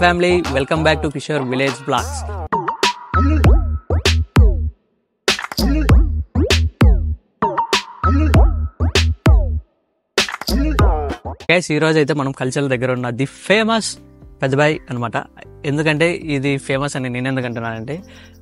family welcome back to Kishore village blogs guys ఈ రోజు అయితే మనం కల్చర్ దగ్గర ఉన్న ది ఫేమస్ పెద్దబాయ్ అనమాట ఎందుకంటే ఇది ఫేమస్ అని నేను ఎందుకు అంటున్నానంటే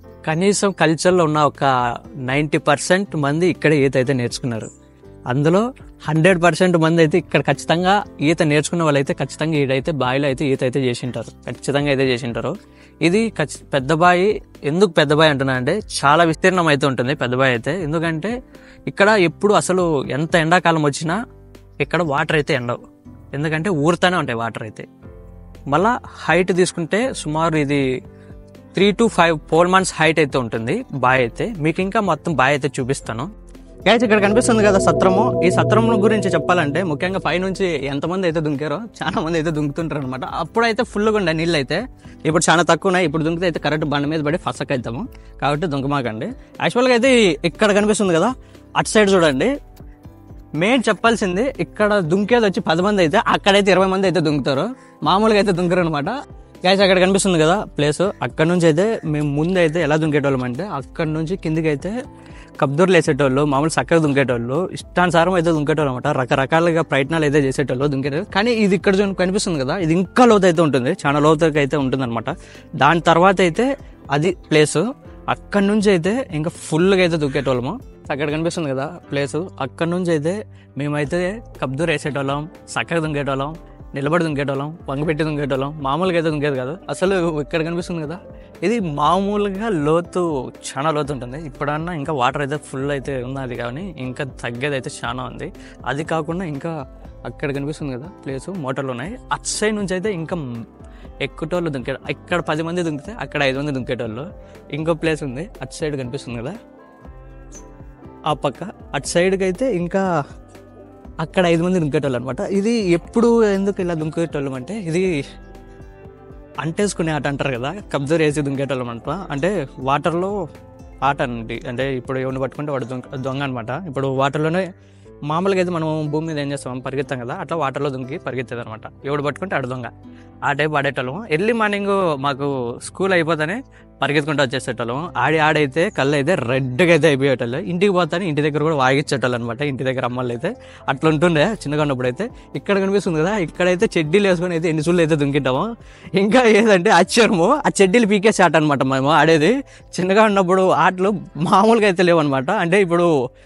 కనీసం కల్చర్లో ఉన్న ఒక నైంటీ పర్సెంట్ మంది ఇక్కడ ఈత అయితే నేర్చుకున్నారు అందులో హండ్రెడ్ పర్సెంట్ మంది అయితే ఇక్కడ ఖచ్చితంగా ఈత నేర్చుకున్న వాళ్ళైతే ఖచ్చితంగా ఈడైతే బావిలో అయితే ఈత అయితే చేసింటారు ఖచ్చితంగా అయితే చేసింటారు ఇది ఖచ్చి- పెద్ద బావి ఎందుకు పెద్ద బావి అంటున్నా అంటే చాలా విస్తీర్ణం అయితే ఉంటుంది పెద్ద బావి అయితే ఎందుకంటే ఇక్కడ ఎప్పుడు అసలు ఎంత ఎండాకాలం వచ్చినా ఇక్కడ వాటర్ అయితే ఎండవు ఎందుకంటే ఊరుతానే ఉంటాయి వాటర్ అయితే మళ్ళా హైట్ తీసుకుంటే సుమారు ఇది three to five four months height అయితే ఉంటుంది బాయ్ అయితే మీకు ఇంకా మొత్తం బాయ్ అయితే చూపిస్తాను గైస్ ఇక్కడ కనిపిస్తుంది కదా సత్రము ఈ సత్రం గురించి చెప్పాలంటే ముఖ్యంగా పై నుంచి ఎంతమంది అయితే దుంకారో చాలా మంది అయితే దుంకుతుంటారు అనమాట అప్పుడైతే ఫుల్గా ఉండే నీళ్ళు అయితే ఇప్పుడు చాలా తక్కువ ఉన్నాయి ఇప్పుడు దుంకితే అయితే కరెక్ట్ బండ మీద పడి ఫసక్ అవుతాము కాబట్టి దుంకమాకండి యాక్చువల్గా అయితే ఇక్కడ కనిపిస్తుంది కదా అటు సైడ్ చూడండి మెయిన్ చెప్పాల్సింది ఇక్కడ దుంకేది వచ్చి పది మంది అయితే అక్కడైతే ఇరవై మంది అయితే దుంకుతారు మామూలుగా అయితే దుంకరు అనమాట గ్యాస్ అక్కడ కనిపిస్తుంది కదా ప్లేస్ అక్కడ నుంచి అయితే మేము ముందు అయితే ఎలా దుంకేటోళ్ళం అంటే అక్కడ నుంచి కిందికి అయితే కబ్దూర్లు వేసేటోళ్ళు మామూలు చక్కగా దుంకేటోళ్ళు ఇష్టానుసారం అయితే దుంకేటోళ్ళు అనమాట రకరకాలుగా ప్రయత్నాలు అయితే చేసేటోళ్ళు దుంకేటోళ్ళు కానీ ఇది ఇక్కడ చూడండి కనిపిస్తుంది కదా ఇది ఇంకా లోతు అయితే ఉంటుంది చాలా లోతుగా అయితే ఉంటుంది అనమాట దాని తర్వాత అయితే అది ప్లేస్ అక్కడ నుంచి అయితే ఇంకా ఫుల్గా అయితే దుక్కేటోళ్ళము అక్కడ కనిపిస్తుంది కదా ప్లేస్ అక్కడ నుంచి అయితే మేమైతే కబ్దూర్ వేసేటోళ్ళం చక్కగా దుంకేటోళ్ళం నిలబడి దుంకేటోళ్ళం వంగపెట్టి దుంకేటోళ్ళం మామూలుగా అయితే దుంకేది కాదు అసలు ఇక్కడ కనిపిస్తుంది కదా ఇది మామూలుగా లోతు చాలా లోతు ఉంటుంది ఇప్పుడన్నా ఇంకా వాటర్ అయితే ఫుల్ అయితే ఉన్నది కానీ ఇంకా తగ్గేది అయితే చాలా ఉంది అది కాకుండా ఇంకా అక్కడ కనిపిస్తుంది కదా ప్లేస్ మోటార్లు ఉన్నాయి అటు సైడ్ నుంచి అయితే ఇంకా ఎక్కుటోళ్ళు దుంకే ఇక్కడ పది మంది దుంకితే అక్కడ ఐదు మంది దుంకేటోళ్ళు ఇంకో ప్లేస్ ఉంది అటు సైడ్ కనిపిస్తుంది కదా ఆ పక్క అటు సైడ్కి అయితే ఇంకా అక్కడ ఐదు మంది దుంకేటోళ్ళు అనమాట ఇది ఎప్పుడు ఎందుకు ఇలా దుంకేటోళ్ళం అంటే ఇది అంటేసుకునే ఆట అంటారు కదా కబ్జర్ వేసి దుంకేటోళ్ళం అంట అంటే వాటర్లో ఆట అండి అంటే ఇప్పుడు ఎవరిని పట్టుకుంటే వాడు దొంగ దొంగ అనమాట ఇప్పుడు వాటర్లోనే మామూలుగా అయితే మనం భూమి మీద ఏం చేస్తాం పరిగెత్తాం కదా అట్లా వాటర్లో దుంకి పరిగెత్తేది అనమాట ఎవడు పట్టుకుంటే ఆడు దొంగ ఆ టైప్ ఆడేటోళ్ళం ఎర్లీ మార్నింగ్ మాకు స్కూల్ అయిపోతానే పరిగెత్తుకుంటూ వచ్చేసేటోళ్ళం ఆడి ఆడైతే కళ్ళు అయితే రెడ్గా అయితే అయిపోయేటోళ్ళు ఇంటికి పోతానే ఇంటి దగ్గర కూడా వాగించేటోళ్ళు అనమాట ఇంటి దగ్గర అమ్మలు అయితే అట్లా ఉంటుండే చిన్నగా ఉన్నప్పుడు అయితే ఇక్కడ కనిపిస్తుంది కదా ఇక్కడైతే చెడ్డీలు వేసుకొని అయితే ఎన్ని సుళ్ళు అయితే దుంకింటాము ఇంకా ఏదంటే ఆశ్చర్యము ఆ చెడ్డీలు పీకేసి ఆట అనమాట మేము ఆడేది చిన్నగా ఉన్నప్పుడు ఆటలు మామూలుగా అయితే లేవు అనమాట అంటే ఇప్పుడు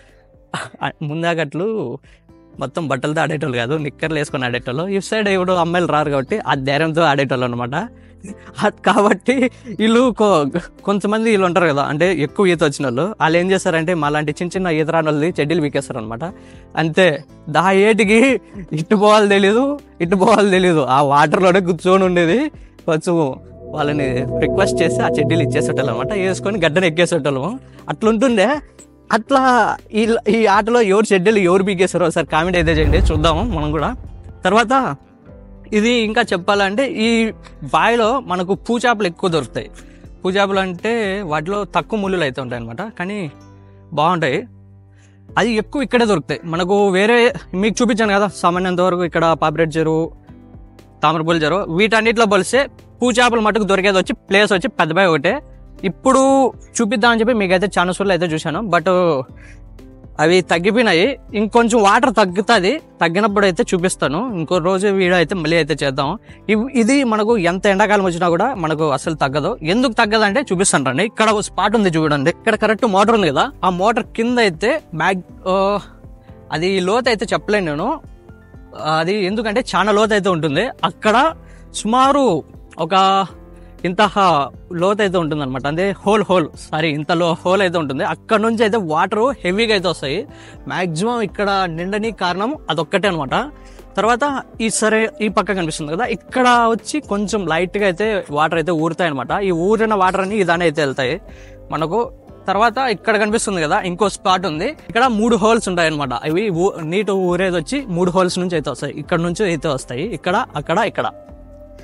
ముందాకట్లు మొత్తం బట్టలతో ఆడేటోళ్ళు కాదు నిక్కర్లు వేసుకొని ఆడేటోళ్ళు ఇటు సైడ్ ఇప్పుడు అమ్మాయిలు రారు కాబట్టి ఆ ధైర్యంతో ఆడేటోళ్ళు అనమాట కాబట్టి వీళ్ళు కొ- కొంతమంది వీళ్ళు ఉంటారు కదా అంటే ఎక్కువ ఈత వచ్చిన వాళ్ళు వాళ్ళు ఏం చేస్తారంటే మాలాంటి చిన్న చిన్న ఈత రాని వాళ్ళది చెడ్డీలు పీకేస్తారు అనమాట అంతే దా ఏటికి ఇటు పోవాలి తెలీదు ఇటు పోవాలి తెలీదు ఆ వాటర్లోనే కూర్చొని ఉండేది కొంచెం వాళ్ళని రిక్వెస్ట్ చేసి ఆ చెడ్డీలు ఇచ్చేసేటోళ్ళు అనమాట వేసుకొని గడ్డను ఎక్కేసేటోళ్ళము అట్లుంటుండే అట్లా ఈ ఈ ఆటలో ఎవరు షెడ్యూల్ ఎవరు పీకేస్తారో ఒకసారి కామెంట్ అయితే చేయండి చూద్దాము మనం కూడా తర్వాత ఇది ఇంకా చెప్పాలంటే ఈ బావిలో మనకు పూచాపలు ఎక్కువ దొరుకుతాయి పూచాపలు అంటే వాటిలో తక్కువ ముళ్ళులు అయితే ఉంటాయి అనమాట కానీ బాగుంటాయి అది ఎక్కువ ఇక్కడే దొరుకుతాయి మనకు వేరే మీకు చూపించాను కదా సామాన్యంత వరకు ఇక్కడ పాపిరెడ్ చెరువు తామరపూల చెరువు వీటన్నిటిలో పోలిస్తే పూచాపలు మటుకు దొరికేది వచ్చి ప్లేస్ వచ్చి పెద్దబాయి ఒకటే ఇప్పుడు చూపిద్దామని చెప్పి మీకైతే చాలా సూర్లు అయితే చూశాను బట్ అవి తగ్గిపోయినాయి ఇంకొంచెం వాటర్ తగ్గుతుంది తగ్గినప్పుడు అయితే చూపిస్తాను ఇంకో రోజు వీడియో అయితే మళ్ళీ అయితే చేద్దాం ఇవ్- ఇది మనకు ఎంత ఎండాకాలం వచ్చినా కూడా మనకు అసలు తగ్గదు ఎందుకు తగ్గదు అంటే చూపిస్తాను రండి ఇక్కడ ఒక స్పాట్ ఉంది చూడండి ఇక్కడ కరెక్ట్ మోటార్ ఉంది కదా ఆ మోటార్ కింద అయితే మ్యాగ్ ఆ, అది లోతు అయితే చెప్పలేను నేను అది ఎందుకంటే చాలా లోతు అయితే ఉంటుంది అక్కడ సుమారు ఒక ఇంత హ- లోతు అయితే ఉంటుంది అనమాట అంటే హోల్ హోల్ సారీ ఇంత లో హోల్ అయితే ఉంటుంది అక్కడ నుంచి అయితే వాటర్ హెవీగా అయితే వస్తాయి మాక్సిమం ఇక్కడ నిండని కారణం అదొక్కటే అనమాట తర్వాత ఈ సరే ఈ పక్క కనిపిస్తుంది కదా ఇక్కడ వచ్చి కొంచెం లైట్గా అయితే వాటర్ అయితే ఊరుతాయి అనమాట ఈ ఊరిన వాటర్ అన్ని ఇదానే అయితే వెళ్తాయి మనకు తర్వాత ఇక్కడ కనిపిస్తుంది కదా ఇంకో స్పాట్ ఉంది ఇక్కడ మూడు హోల్స్ ఉంటాయి అనమాట అవి ఊ- నీటి ఊరేది వచ్చి మూడు హోల్స్ నుంచి అయితే వస్తాయి ఇక్కడ నుంచి అయితే వస్తాయి ఇక్కడ అక్కడ ఇక్కడ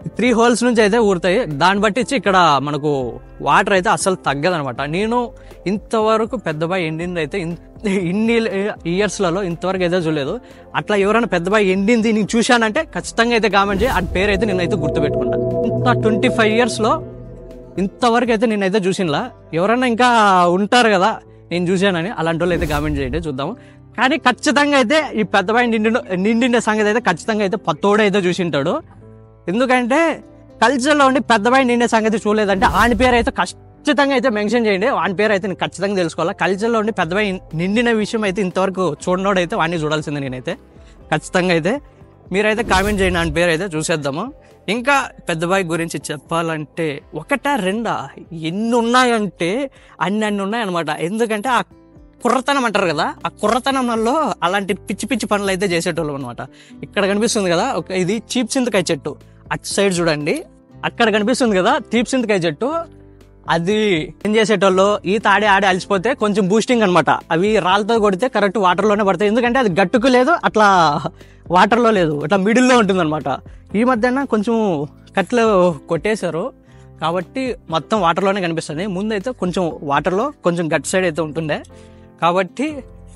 త్రీ హోల్స్ నుంచి అయితే ఊరుతాయి దాన్ని బట్టి ఇచ్చి ఇక్కడ మనకు వాటర్ అయితే అసలు తగ్గదనమాట నేను ఇంతవరకు పెద్దబాయి ఎండింది అయితే ఇన్- ఇన్ని ఇయర్స్లలో ఇంతవరకు అయితే చూడలేదు అట్లా ఎవరైనా పెద్దబాయి ఎండింది నేను చూశానంటే ఖచ్చితంగా అయితే కామెంట్ చేయి ఆ పేరు అయితే నేనైతే గుర్తుపెట్టుకుంటా ఇంత ట్వంటీ ఫైవ్ ఇయర్స్లో ఇంతవరకు అయితే నేనైతే చూసినలా ఎవరైనా ఇంకా ఉంటారు కదా నేను చూశానని అలాంటి వాళ్ళు అయితే కామెంట్ చేయండి చూద్దాము కానీ ఖచ్చితంగా అయితే ఈ పెద్దబాయి నిండిన నిండిన సంగతి అయితే ఖచ్చితంగా అయితే పత్తోడే అయితే చూసింటాడు ఎందుకంటే కల్చర్లో ఉండి పెద్దబాయి నిండే సంగతి చూడలేదంటే ఆని పేరు అయితే ఖచ్చితంగా అయితే మెన్షన్ చేయండి వాని పేరు అయితే నేను ఖచ్చితంగా తెలుసుకోవాలి కల్చర్లో ఉండి పెద్దబాయి నిండిన విషయం అయితే ఇంతవరకు చూడనోడైతే వాడిని చూడాల్సిందే నేనైతే ఖచ్చితంగా అయితే మీరైతే కామెంట్ చేయండి ఆయన పేరు అయితే చూసేద్దాము ఇంకా పెద్దబాయి గురించి చెప్పాలంటే ఒకటా రెండా ఎన్ని ఉన్నాయంటే అన్ని అన్ని ఉన్నాయన్నమాట ఎందుకంటే ఆ కుర్రతనం అంటారు కదా ఆ కుర్రతనంలో అలాంటి పిచ్చి పిచ్చి పనులు అయితే చేసేటోళ్ళం అనమాట ఇక్కడ కనిపిస్తుంది కదా ఒక ఇది చీప్ చింతకాయ చెట్టు అటు సైడ్ చూడండి అక్కడ కనిపిస్తుంది కదా చీప్ చింతకాయ చెట్టు అది ఏం చేసేటోళ్ళు ఈ తాడి ఆడి అలసిపోతే కొంచెం బూస్టింగ్ అనమాట అవి రాళ్ళతో కొడితే కరెక్ట్ వాటర్లోనే పడతాయి ఎందుకంటే అది గట్టుకు లేదు అట్లా వాటర్లో లేదు ఇట్లా మిడిల్లో ఉంటుంది అనమాట ఈ మధ్యన కొంచెం కట్లు కొట్టేశారు కాబట్టి మొత్తం వాటర్లోనే కనిపిస్తుంది ముందైతే కొంచెం వాటర్లో కొంచెం గట్ సైడ్ అయితే ఉంటుండే కాబట్టి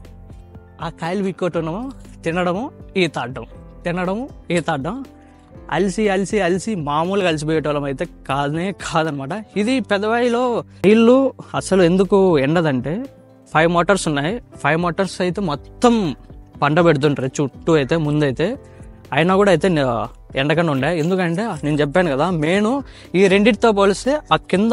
ఆ కాయలు విక్కోటము తినడము ఈత ఆడడం తినడము ఈత ఆడడం అలసి అలసి అలసి మామూలుగా అలసిపోయేటోళ్ళం అయితే కాదనే కాదనమాట ఇది పెద్దవాయిలో నీళ్ళు అసలు ఎందుకు ఎండదంటే ఫైవ్ మోటార్స్ ఉన్నాయి ఫైవ్ మోటార్స్ అయితే మొత్తం పంట పెడుతుంటారు చుట్టూ అయితే ముందైతే అయినా కూడా అయితే న- ఎండకనే ఉండే ఎందుకంటే నేను చెప్పాను కదా మెయిన్ ఈ రెండింటితో పోలిస్తే ఆ కింద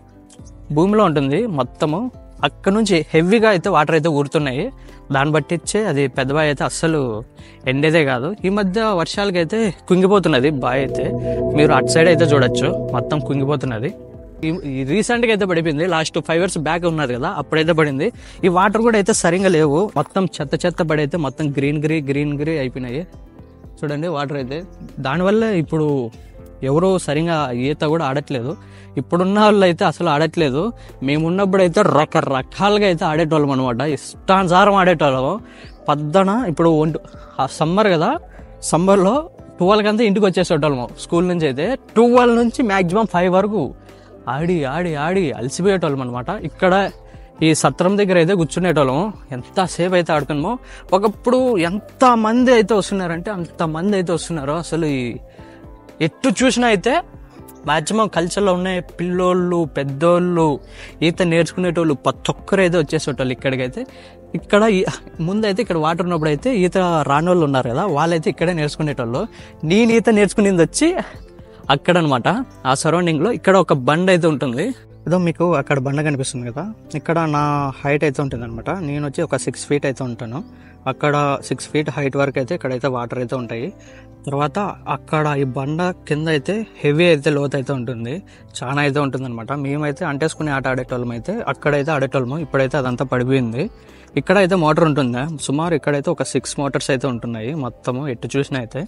భూమిలో ఉంటుంది మొత్తము అక్కడ నుంచి హెవీగా అయితే వాటర్ అయితే ఊరుతున్నాయి దాన్ని బట్టి ఇచ్చే అది పెద్ద బావి అయితే అస్సలు ఎండేదే కాదు ఈ మధ్య వర్షాలకి అయితే కుంగిపోతున్నది బావి అయితే మీరు అటు సైడ్ అయితే చూడొచ్చు మొత్తం కుంగిపోతున్నది రీసెంట్గా అయితే పడిపోయింది లాస్ట్ ఫైవ్ ఇయర్స్ బ్యాక్ ఉన్నది కదా అప్పుడైతే పడింది ఈ వాటర్ కూడా అయితే సరిగా లేవు మొత్తం చెత్త చెత్త పడి అయితే మొత్తం గ్రీన్ గ్రీ గ్రీన్ గ్రీ అయిపోయినాయి చూడండి వాటర్ అయితే దానివల్ల ఇప్పుడు ఎవరు సరిగా ఈత కూడా ఆడట్లేదు ఇప్పుడున్న వాళ్ళు అయితే అసలు ఆడట్లేదు మేము ఉన్నప్పుడు అయితే రకరకాలుగా అయితే ఆడేటోళ్ళం అనమాట ఇష్టానుసారం ఆడేటోళ్ళము పద్దన ఇప్పుడు ఒంటి ఆ సమ్మర్ కదా సమ్మర్లో ట్వెల్వ్ అంతా ఇంటికి వచ్చేసేటోళ్ళము స్కూల్ నుంచి అయితే ట్వెల్వ్ నుంచి మ్యాక్సిమం ఫైవ్ వరకు ఆడి ఆడి ఆడి అలసిపోయేటోళ్ళం అనమాట ఇక్కడ ఈ సత్రం దగ్గర అయితే కూర్చునేటోళ్ళము ఎంతసేపు అయితే ఆడుకున్నామో ఒకప్పుడు ఎంత మంది అయితే వస్తున్నారంటే అంత మంది అయితే వస్తున్నారు అసలు ఈ ఎటు చూసినా అయితే మాక్సిమం కల్చర్లో ఉన్న పిల్లోళ్ళు పెద్దోళ్ళు ఈత నేర్చుకునేటోళ్ళు ప్రతి ఒక్కరు అయితే వచ్చేసేటోళ్ళు ఇక్కడికైతే ఇక్కడ ఈ- ముందైతే ఇక్కడ వాటర్ ఉన్నప్పుడు అయితే ఈత రానోళ్ళు ఉన్నారు కదా వాళ్ళైతే ఇక్కడే నేర్చుకునేటోళ్ళు నేను ఈత నేర్చుకునేది వచ్చి అక్కడ అనమాట ఆ సరౌండింగ్లో ఇక్కడ ఒక బండ్ అయితే ఉంటుంది ఏదో మీకు అక్కడ బండ కనిపిస్తుంది కదా ఇక్కడ నా హైట్ అయితే ఉంటుంది అనమాట నేను వచ్చి ఒక సిక్స్ ఫీట్ అయితే ఉంటాను అక్కడ సిక్స్ ఫీట్ హైట్ వరకు అయితే ఇక్కడైతే వాటర్ అయితే ఉంటాయి తర్వాత అక్కడ ఈ బండ కింద అయితే హెవీ అయితే లోతు అయితే ఉంటుంది చాలా అయితే ఉంటుంది అనమాట మేమైతే అంటేసుకుని ఆట ఆడేటోళ్ళం అయితే అక్కడైతే ఆడేటోళ్ళము ఇప్పుడైతే అదంతా పడిపోయింది ఇక్కడ అయితే మోటార్ ఉంటుంది సుమారు ఇక్కడైతే ఒక సిక్స్ మోటార్స్ అయితే ఉంటున్నాయి మొత్తము ఎటు చూసినా అయితే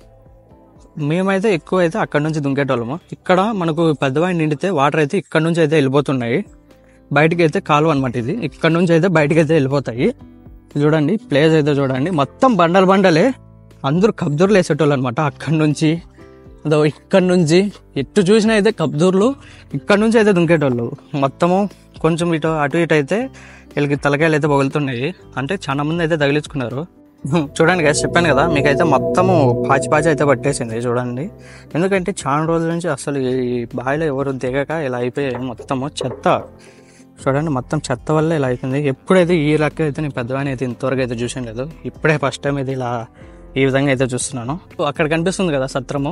మేమైతే ఎక్కువ అయితే అక్కడ నుంచి దుంకేటోళ్ళము ఇక్కడ మనకు పెద్దవాయి నిండితే వాటర్ అయితే ఇక్కడ నుంచి అయితే వెళ్ళిపోతున్నాయి బయటికి అయితే కాలువ అనమాట ఇది ఇక్కడ నుంచి అయితే బయటికి అయితే వెళ్ళిపోతాయి ఇది చూడండి ప్లేస్ అయితే చూడండి మొత్తం బండలు బండలే అందరూ కబ్జూర్లు వేసేటోళ్ళు అనమాట అక్కడ నుంచి అదో ఇక్కడ నుంచి ఎటు చూసినా అయితే కబ్జూర్లు ఇక్కడ నుంచి అయితే దుంకేటోళ్ళు మొత్తము కొంచెం ఇటు అటు ఇటు అయితే వీళ్ళకి తలకాయలు అయితే పగులుతున్నాయి అంటే చాలా మంది అయితే తగిలించుకున్నారు హ్మ్, చూడండి కదా చెప్పాను కదా మీకైతే మొత్తము పాచి పాచి అయితే పట్టేసింది చూడండి ఎందుకంటే చాలా రోజుల నుంచి అసలు ఈ బావిలో ఎవరు దిగక ఇలా అయిపోయాయి మొత్తము చెత్త చూడండి మొత్తం చెత్త వల్ల ఇలా అయిపోయింది ఎప్పుడైతే ఈ రకం అయితే నేను పెద్దవాడిని అయితే ఇంతవరకు అయితే చూసాను లేదు ఇప్పుడే ఫస్ట్ టైం ఇది ఇలా ఈ విధంగా అయితే చూస్తున్నాను అక్కడ కనిపిస్తుంది కదా సత్రము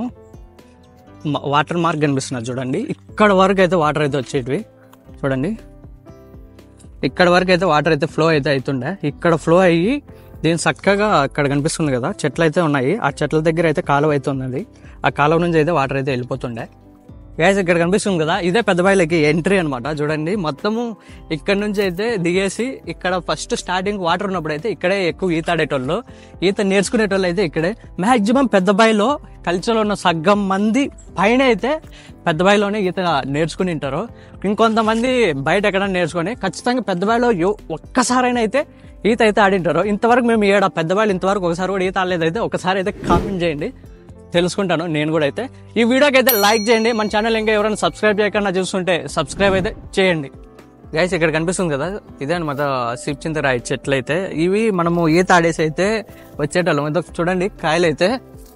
మ- వాటర్ మార్క్ కనిపిస్తున్నది చూడండి ఇక్కడ వరకు అయితే వాటర్ అయితే వచ్చేటివి చూడండి ఇక్కడ వరకు అయితే వాటర్ అయితే ఫ్లో అయితే అవుతుండే ఇక్కడ ఫ్లో అయ్యి దీని చక్కగా అక్కడ కనిపిస్తుంది కదా చెట్లు అయితే ఉన్నాయి ఆ చెట్ల దగ్గర అయితే కాలువ అయితే ఉన్నది ఆ కాలువ నుంచి అయితే వాటర్ అయితే వెళ్ళిపోతుండే గ్యాస్ ఇక్కడ కనిపిస్తుంది కదా ఇదే పెద్దబాయిలకి ఎంట్రీ అన్నమాట చూడండి మొత్తము ఇక్కడ నుంచి అయితే దిగేసి ఇక్కడ ఫస్ట్ స్టార్టింగ్ వాటర్ ఉన్నప్పుడు అయితే ఇక్కడే ఎక్కువ ఈత ఆడేటోళ్ళు ఈత నేర్చుకునేటోళ్ళు అయితే ఇక్కడే మాక్సిమం పెద్దబాయిలో కల్చర్లో ఉన్న సగ్గం మంది పైన అయితే పెద్దబాయిలోనే ఈత నేర్చుకుని ఉంటారు ఇంకొంతమంది బయట ఎక్కడ నేర్చుకొని ఖచ్చితంగా పెద్దబాయిలో యో- ఒక్కసారైనా అయితే ఈత అయితే ఆడింటారు ఇంతవరకు మేము ఏడ పెద్దబాయిలు ఇంతవరకు ఒకసారి కూడా ఈత ఆడలేదు అయితే ఒకసారి అయితే కామెంట్ చేయండి తెలుసుకుంటాను నేను కూడా అయితే ఈ వీడియోకి అయితే లైక్ చేయండి మన ఛానల్ ఇంకా ఎవరైనా సబ్స్క్రైబ్ చేయకుండా చూస్తుంటే సబ్స్క్రైబ్ అయితే చేయండి గైస్ ఇక్కడ కనిపిస్తుంది కదా ఇదే అనమాట సిప్చింత రాయి చెట్లు అయితే ఇవి మనము ఈత ఆడేసి అయితే వచ్చేటోళ్ళం ఇదో చూడండి కాయలు అయితే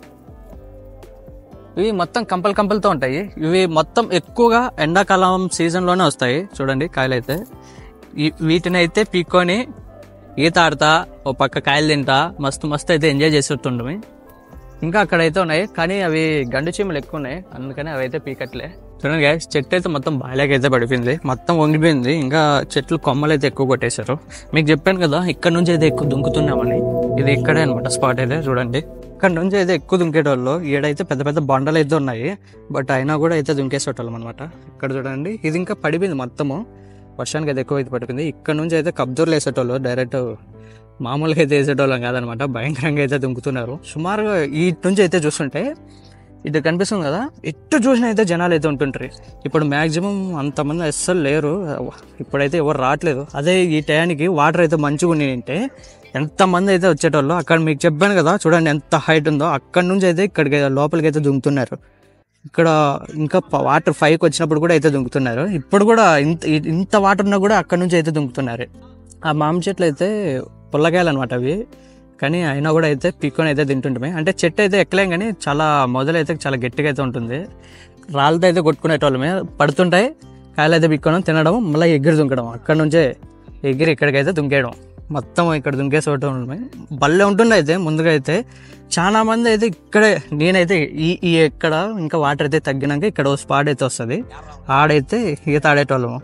ఇవి మొత్తం కంపల్ కంపల్తో ఉంటాయి ఇవి మొత్తం ఎక్కువగా ఎండాకాలం సీజన్లోనే వస్తాయి చూడండి కాయలు అయితే ఈ వీటిని అయితే పీక్కొని ఈత ఆడతా ఓ పక్క కాయలు తింటా మస్తు మస్తు అయితే ఎంజాయ్ చేసేస్తుండమి ఇంకా అక్కడైతే ఉన్నాయి కానీ అవి గండు చీమలు ఎక్కువ ఉన్నాయి అందుకని అవి అయితే పీకట్లే చూడండి guys, చెట్టు అయితే మొత్తం బాయిలాగా అయితే పడిపోయింది మొత్తం వంగిపోయింది ఇంకా చెట్లు కొమ్మలు అయితే ఎక్కువ కొట్టేశారు మీకు చెప్పాను కదా ఇక్కడ నుంచి అయితే ఎక్కువ దుంకుతున్నామని ఇది ఇక్కడే అనమాట స్పాట్ అయితే చూడండి ఇక్కడ నుంచి అయితే ఎక్కువ దుంకేటోళ్ళు ఈడైతే పెద్ద పెద్ద బండలు అయితే ఉన్నాయి బట్ అయినా కూడా అయితే దుంకేసేటోళ్ళం అనమాట ఇక్కడ చూడండి ఇది ఇంకా పడిపోయింది మొత్తము వర్షానికి అయితే ఎక్కువ అయితే పడిపోయింది ఇక్కడ నుంచి అయితే కబ్జూర్లు వేసేటోళ్ళు డైరెక్ట్ మామూలుగా అయితే వేసేటోళ్ళం కాదనమాట భయంకరంగా అయితే దుంకుతున్నారు సుమారుగా ఈ నుంచి అయితే చూస్తుంటే ఇటు కనిపిస్తుంది కదా ఎటు చూసినా అయితే జనాలు అయితే ఉంటుంటారు ఇప్పుడు మ్యాక్సిమం అంతమంది అస్సలు లేరు ఇప్పుడైతే ఎవరు రావట్లేదు అదే ఈ టయానికి వాటర్ అయితే మంచిగా ఉంటే ఎంతమంది అయితే వచ్చేటోళ్ళు అక్కడ మీకు చెప్పాను కదా చూడండి ఎంత హైట్ ఉందో అక్కడ నుంచి అయితే ఇక్కడికి లోపలికి అయితే దుంకుతున్నారు ఇక్కడ ఇంకా వాటర్ ఫైవ్కి వచ్చినప్పుడు కూడా అయితే దుంకుతున్నారు ఇప్పుడు కూడా ఇంత ఇంత వాటర్ ఉన్నా కూడా అక్కడ నుంచి అయితే దుంకుతున్నారు ఆ మామిడి చెట్లు అయితే పుల్లకాయలు అనమాట అవి కానీ అయినా కూడా అయితే పీక్కొని అయితే తింటుంటామే అంటే చెట్టు అయితే ఎక్కలేం కానీ చాలా మొదలైతే చాలా గట్టిగా అయితే ఉంటుంది రాళ్ళతో అయితే కొట్టుకునేటోళ్ళమే పడుతుంటాయి కాయలు అయితే పిక్కోవడం తినడం మళ్ళీ ఎగిరి దుంకడం అక్కడ నుంచే ఎగిరి ఇక్కడికైతే దుంకేయడం మొత్తం ఇక్కడ దుంకేసేటమే బల్లే ఉంటుండే అయితే ముందుగా అయితే చాలా మంది అయితే ఇక్కడే నేనైతే ఈ ఈ ఎక్కడ ఇంకా వాటర్ అయితే తగ్గినాక ఇక్కడ ఓ స్పాట్ అయితే వస్తుంది ఆడైతే ఈత ఆడేటోళ్ళము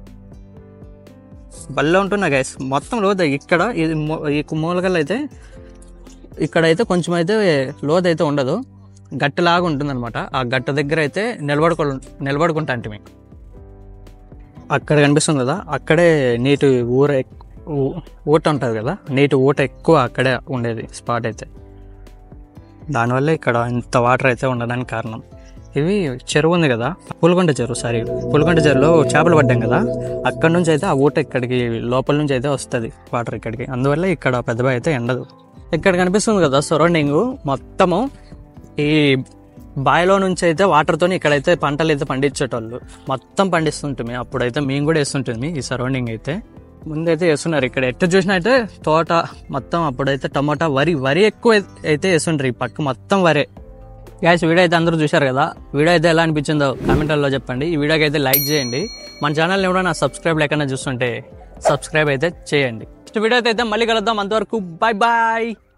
బల్ల ఉంటున్నా గైస్ మొత్తం లోతు ఇక్కడ ఇది మూ- ఈ మూలకల్ అయితే ఇక్కడైతే కొంచెం అయితే లోతు అయితే ఉండదు గట్టులాగా ఉంటుంది అనమాట ఆ గట్ట దగ్గర అయితే నిలబడుకో నిలబడుకుంటా అంటే మీకు అక్కడ కనిపిస్తుంది కదా అక్కడే నీటి ఊర ఎక్- ఊ- ఊట ఉంటుంది కదా నీటి ఊట ఎక్కువ అక్కడే ఉండేది స్పాట్ అయితే దానివల్ల ఇక్కడ ఇంత వాటర్ అయితే ఉండడానికి కారణం ఇవి చెరువు ఉంది కదా పులికొండ చెరువు సారీ పులికొండ చెరువులో చేపలు పడ్డాం కదా అక్కడ నుంచి అయితే ఆ ఊట ఇక్కడికి లోపల నుంచి అయితే వస్తుంది వాటర్ ఇక్కడికి అందువల్ల ఇక్కడ పెద్దగా అయితే ఎండదు ఇక్కడ కనిపిస్తుంది కదా సరౌండింగ్ మొత్తము ఈ బావిలో నుంచి అయితే వాటర్తో ఇక్కడైతే పంటలు అయితే పండించేటోళ్ళు మొత్తం పండిస్తుంటుంది అప్పుడైతే మేము కూడా వేస్తుంటుంది ఈ సరౌండింగ్ అయితే ముందైతే వేస్తున్నారు ఇక్కడ ఎట్ట చూసినా అయితే తోట మొత్తం అప్పుడైతే టమోటా వరి వరి ఎక్కువ అయితే వేస్తుంటారు ఈ పక్క మొత్తం వరే గ్యాస్ వీడియో అయితే అందరూ చూశారు కదా వీడియో అయితే ఎలా అనిపించిందో కామెంట్లలో చెప్పండి ఈ వీడియోకి అయితే లైక్ చేయండి మన ఛానల్ని ఎవరైనా సబ్స్క్రైబ్ లేకుండా చూస్తుంటే సబ్స్క్రైబ్ అయితే చేయండి నెక్స్ట్ వీడియో అయితే మళ్ళీ కలుద్దాం అంతవరకు బాయ్ బాయ్